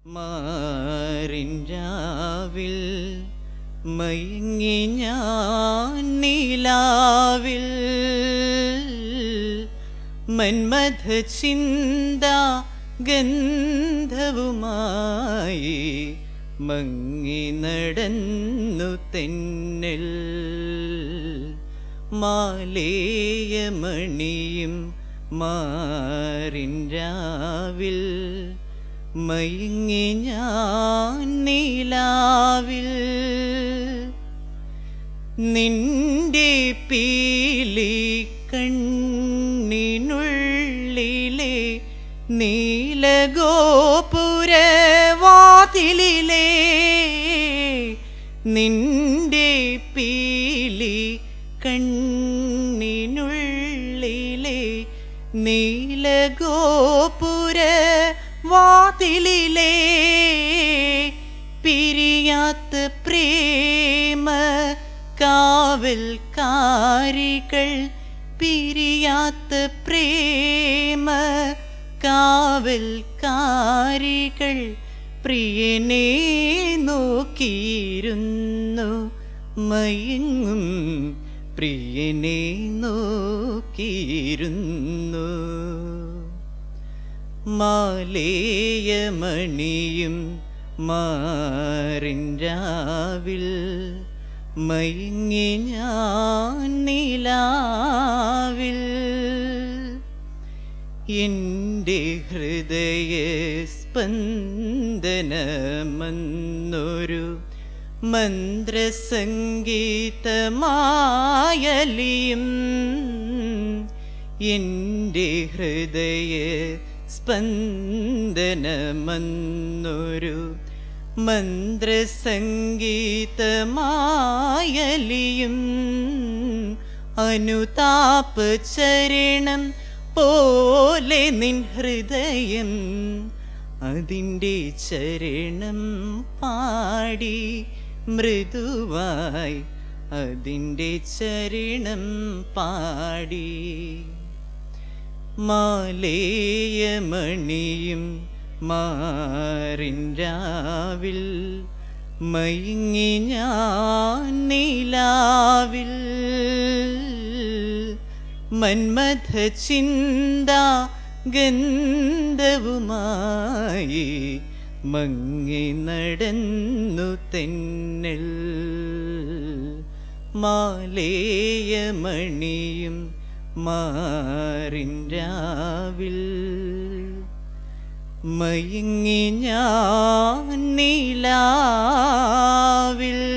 മാറിൻ രാവിൽ മയങ്ങി ഞാൻ നീലാവിൽ മന്മഥ ചിന്ത ഗന്ധവുമായി മങ്ങി നടന്നു തെന്നൽ മാലേയമണിയും മാറിൻ രാവിൽ മയങ്ങി ഞാൻ നീലാവിൽ നിന്റെ പീലി കണ്ണിനുള്ളിലെ നീലഗോപുരവാതിലിലെ നിന്റെ പീലി കണ്ണിനുള്ളിലെ നീലഗോപുര വാതിലിലെ പിരിയാത്ത പ്രേമ കാവൽക്കാരികൾ പിരിയാത്ത പ്രേമ കാവൽക്കാരികൾ പ്രിയനെ നോക്കിയിരുന്നു മയങ്ങും പ്രിയനെ നോക്കിയിരുന്നു മാലേയമണിയും മാറിൻ രാവിൽ മയങ്ങി ഞാൻ നിലാവിൽ എൻ്റെ ഹൃദയ സ്പന്ദനമെന്നൊരു മന്ത്രസംഗീതമായലിയും എൻ്റെ ഹൃദയ സ്പന്ദനമെന്നൊരു മന്ത്രസംഗീതമായലിയും അനുതാപ ചരണം പോലെ നിൻ ഹൃദയം അതിൻ്റെ ചരണം പാടി മൃദുവായി അതിൻ്റെ ചരണം പാടി മാലേയമണിയും മാറിൻ രാവിൽ മയങ്ങി ഞാൻ നീലാവിൽ മന്മഥ ചിന്ത ഗന്ധവുമായി മങ്ങി നടന്നു തെന്നൽ മാലേയമണിയും മാറിൻ രാവിൽ മയങ്ങി ഞാൻ നീലാവിൽ